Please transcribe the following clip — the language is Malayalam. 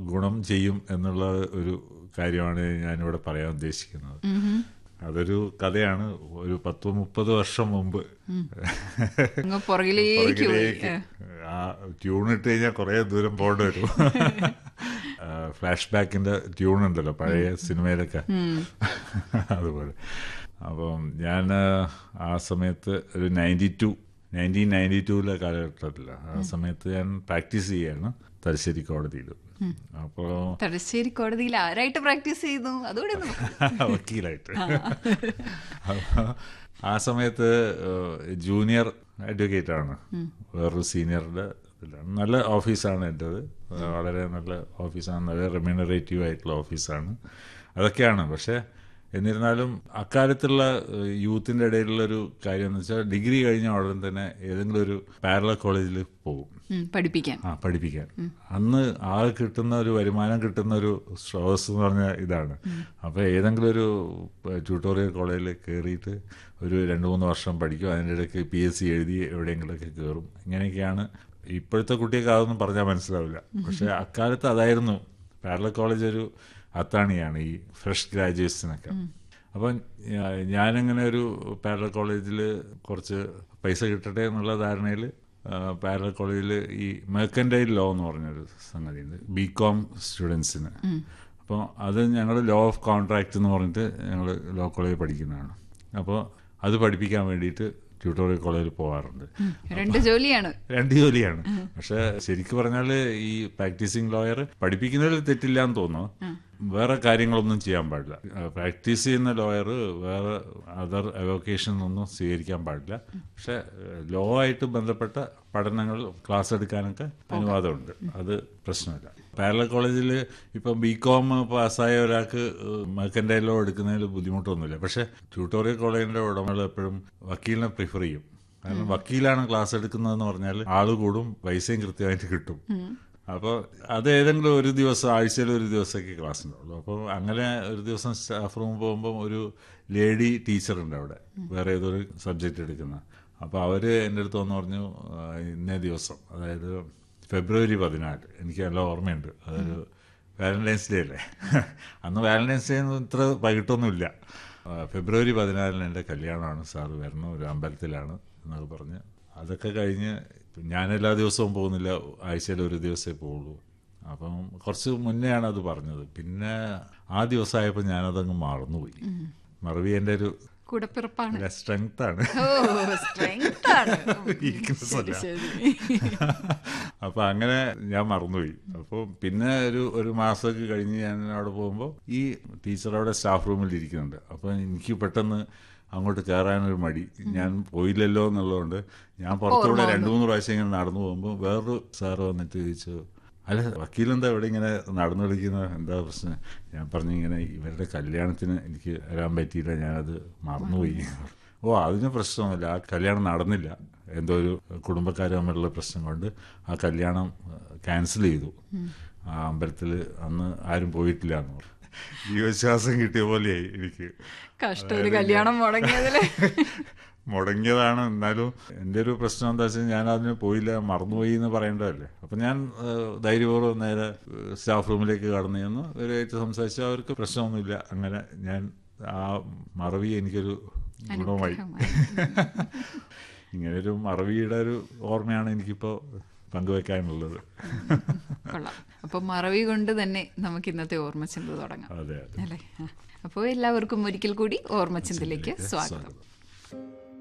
ഗുണം ചെയ്യും എന്നുള്ള ഒരു കാര്യമാണ് ഞാനിവിടെ പറയാൻ ഉദ്ദേശിക്കുന്നത് അതൊരു കഥയാണ് ഒരു പത്ത് മുപ്പത് വർഷം മുമ്പ് അങ്ങ് പുറകിലേക്ക് പോയി പുറകിലേക്ക് ആ ട്യൂൺ ഇട്ട് കഴിഞ്ഞാൽ കുറെ ദൂരം പോകേണ്ടി വരും ഫ്ലാഷ് ബാക്കിന്റെ ട്യൂൺ ഉണ്ടല്ലോ പഴയ സിനിമയിലൊക്കെ അതുപോലെ അപ്പം ഞാൻ ആ സമയത്ത് ഒരു നയൻറ്റി ടു നയൻറ്റീൻ നയൻറ്റി ടൂവിലെ കാലഘട്ടത്തില്ല ആ സമയത്ത് ഞാൻ പ്രാക്ടീസ് ചെയ്യാണ് തലശ്ശേരി കോടതിയിൽ അപ്പോൾ തലശ്ശേരി കോടതിയിൽ ആരായിട്ട് പ്രാക്ടീസ് ചെയ്തു അതുകൂടെ ഒന്ന് പറ. വക്കീലായിട്ട് അപ്പൊ ആ സമയത്ത് ജൂനിയർ അഡ്വക്കേറ്റ് ആണ് വേറൊരു സീനിയറുടെ ഇതിലാണ് നല്ല ഓഫീസാണ് എൻ്റെത് വളരെ നല്ല ഓഫീസാണ് നല്ല റെമ്യൂണറേറ്റീവ് ആയിട്ടുള്ള ഓഫീസാണ് അതൊക്കെയാണ് പക്ഷേ എന്നിരുന്നാലും അക്കാലത്തുള്ള ഏഹ്, യൂത്തിൻ്റെ ഇടയിലുള്ള ഒരു കാര്യം എന്ന് വെച്ചാൽ ഡിഗ്രി കഴിഞ്ഞ ഉടൻ തന്നെ ഏതെങ്കിലും ഒരു പാരല കോളേജിൽ പോകും ഉം, പഠിപ്പിക്കാൻ ആ പഠിപ്പിക്കാൻ അന്ന് ആ കിട്ടുന്ന ഒരു വരുമാനം കിട്ടുന്ന ഒരു സ്രോതസ് എന്ന് പറഞ്ഞ ഇതാണ് അപ്പൊ ഏതെങ്കിലും ഒരു ട്യൂട്ടോറിയൽ കോളേജിൽ കയറിയിട്ട് ഒരു രണ്ട് മൂന്ന് വർഷം പഠിക്കും അതിൻ്റെ ഇടയ്ക്ക് പി എസ് സി എഴുതി എവിടെയെങ്കിലുമൊക്കെ കയറും ഇങ്ങനെയൊക്കെയാണ് ഇപ്പോഴത്തെ കുട്ടിയൊക്കെ അതൊന്നും പറഞ്ഞാൽ മനസ്സിലാവില്ല പക്ഷെ അക്കാലത്ത് അതായിരുന്നു പാരല കോളേജ് ഒരു അത്താണിയാണ് ഈ ഫ്രഷ് ഗ്രാജുവേറ്റ്സിനൊക്കെ അപ്പം ഞാ- ഞാനിങ്ങനെ ഒരു പാരല കോളേജിൽ കുറച്ച് പൈസ കിട്ടട്ടെ എന്നുള്ള ധാരണയിൽ പാരല കോളേജിൽ ഈ മെർക്കൻഡൈൽ ലോ എന്ന് പറഞ്ഞൊരു സംഗതിയുണ്ട് ബി കോം സ്റ്റുഡൻസിന് അപ്പോൾ അത് ഞങ്ങൾ ലോ ഓഫ് കോൺട്രാക്ട് എന്ന് പറഞ്ഞിട്ട് ഞങ്ങൾ ലോ കോളേജിൽ പഠിക്കുന്നതാണ് അപ്പോൾ അത് പഠിപ്പിക്കാൻ വേണ്ടിയിട്ട് ട്യൂട്ടോറിയൽ കോളേജിൽ പോകാറുണ്ട് രണ്ട് ജോലിയാണ് രണ്ട് ജോലിയാണ് പക്ഷെ ശരിക്കും പറഞ്ഞാൽ ഈ പ്രാക്ടീസിങ് ലോയർ പഠിപ്പിക്കുന്നതിൽ തെറ്റില്ല എന്ന് തോന്നുന്നു വേറെ കാര്യങ്ങളൊന്നും ചെയ്യാൻ പാടില്ല പ്രാക്ടീസ് ചെയ്യുന്ന ലോയർ വേറെ അതർ അവോക്കേഷൻ ഒന്നും സ്വീകരിക്കാൻ പാടില്ല പക്ഷെ ലോ ആയിട്ട് ബന്ധപ്പെട്ട പഠനങ്ങൾ ക്ലാസ് എടുക്കാനൊക്കെ അനുവാദമുണ്ട് അത് പ്രശ്നമില്ല പാരല കോളേജിൽ ഇപ്പം ബി കോം പാസ്സായ ഒരാൾക്ക് മെർക്കൻഡൈൽ ലോ എടുക്കുന്നതിൽ ബുദ്ധിമുട്ടൊന്നുമില്ല പക്ഷെ ട്യൂട്ടോറിയൽ കോളേജിന്റെ ഉടമകൾ എപ്പോഴും വക്കീലിനെ പ്രിഫർ ചെയ്യും കാരണം വക്കീലാണ് ക്ലാസ് എടുക്കുന്നതെന്ന് പറഞ്ഞാൽ ആള് കൂടും പൈസയും കൃത്യമായിട്ട് കിട്ടും അപ്പോൾ അത് ഏതെങ്കിലും ഒരു ദിവസം ആഴ്ചയിൽ ഒരു ദിവസമൊക്കെ ക്ലാസ് ഉണ്ടാവുള്ളൂ അപ്പോൾ അങ്ങനെ ഒരു ദിവസം സ്റ്റാഫ് റൂം പോകുമ്പോൾ ഒരു ലേഡി ടീച്ചർ ഉണ്ട് അവിടെ വേറെ ഏതൊരു സബ്ജക്റ്റ് എടുക്കുന്ന അപ്പോൾ അവർ എൻ്റെ അടുത്ത് വന്ന് പറഞ്ഞു ആ, ഇന്നേ ദിവസം അതായത് ഫെബ്രുവരി പതിനാല് എനിക്ക് നല്ല ഓർമ്മയുണ്ട് അതൊരു വാലന്റൈൻസ് ഡേ അല്ലേ അന്ന് വാലന്റൈൻസ് ഡേ ഒന്നും ഇത്ര വൈകിട്ടൊന്നുമില്ല ആ, ഫെബ്രുവരി പതിനാലിന് എൻ്റെ കല്യാണമാണ് സാറ് വരണം ഒരു അമ്പലത്തിലാണ് എന്നൊക്കെ പറഞ്ഞ് അതൊക്കെ കഴിഞ്ഞ് ഞാൻ എല്ലാ ദിവസവും പോകുന്നില്ല ആഴ്ചയിൽ ഒരു ദിവസമേ പോവുള്ളൂ അപ്പം കുറച്ച് മുന്നെയാണ് അത് പറഞ്ഞത് പിന്നെ ആ ദിവസമായപ്പോൾ ഞാനതങ്ങ് മറന്നുപോയി മറവി എൻ്റെ ഒരു കൂടപ്പിറപ്പാണ് സ്ട്രെങ്ത് ആണ് ഓ സ്ട്രെങ്ത് ആണ് Weakness അല്ല. ശരി അപ്പൊ അങ്ങനെ ഞാൻ മറന്നുപോയി അപ്പോൾ പിന്നെ ഒരു ഒരു മാസമൊക്കെ കഴിഞ്ഞ് ഞാൻ അവിടെ പോകുമ്പോൾ ഈ ടീച്ചർ അവിടെ സ്റ്റാഫ് റൂമിൽ ഇരിക്കുന്നുണ്ട് അപ്പോൾ എനിക്ക് പെട്ടെന്ന് അങ്ങോട്ട് കയറാനൊരു മടി ഞാൻ പോയില്ലല്ലോ എന്നുള്ളതുകൊണ്ട് ഞാൻ പുറത്തൂടെ രണ്ടു മൂന്ന് പ്രാവശ്യം ഇങ്ങനെ നടന്നു പോകുമ്പോൾ വേറൊരു സാറ് വന്നിട്ട് ചോദിച്ചു അല്ല വക്കീലെന്താ ഇവിടെ ഇങ്ങനെ നടന്നു കളിക്കുന്നത് എന്താ പ്രശ്നം ഞാൻ പറഞ്ഞു ഇങ്ങനെ ഇവരുടെ കല്യാണത്തിന് എനിക്ക് വരാൻ പറ്റിയില്ല ഞാനത് മറന്നുപോയി ഓ അതിന് പ്രശ്നമൊന്നുമില്ല ആ കല്യാണം നടന്നില്ല എന്തോ ഒരു കുടുംബക്കാർ തമ്മിലുള്ള പ്രശ്നം കൊണ്ട് ആ കല്യാണം ക്യാൻസൽ ചെയ്തു ആ അമ്പലത്തിൽ അന്ന് ആരും പോയിട്ടില്ല എന്ന് പറഞ്ഞു ജീവശ്വാസം കിട്ടിയ പോലെയായി എനിക്ക് കഷ്ടം ഒരു കല്യാണം മുടങ്ങിയതില് മുടങ്ങിയതാണ് എന്നാലും എൻ്റെ ഒരു പ്രശ്നം എന്താ വെച്ചാൽ ഞാൻ അതിന് പോയില്ല മറന്നുപോയി എന്ന് പറയേണ്ടതല്ലേ അപ്പം ഞാൻ ഏഹ്, ധൈര്യപൂർവ്വം നേരെ ഏഹ്, സ്റ്റാഫ് റൂമിലേക്ക് കടന്നു ചെന്നു അവരായിട്ട് സംസാരിച്ചു അവർക്ക് പ്രശ്നമൊന്നുമില്ല അങ്ങനെ ഞാൻ ആ മറവി എനിക്കൊരു ഗുണമായി ഇങ്ങനൊരു മറവിയുടെ ഒരു ഓർമ്മയാണ് എനിക്കിപ്പോൾ പങ്കുവെക്കാനുള്ളത് കൊള്ളാം അപ്പൊ മറവി കൊണ്ട് തന്നെ നമുക്ക് ഇന്നത്തെ ഓർമ്മച്ചിന്ത തുടങ്ങാം അതെ അതെ അല്ലേ അപ്പോൾ എല്ലാവർക്കും ഒരിക്കൽ കൂടി ഓർമ്മച്ചിന്തയിലേക്ക് സ്വാഗതം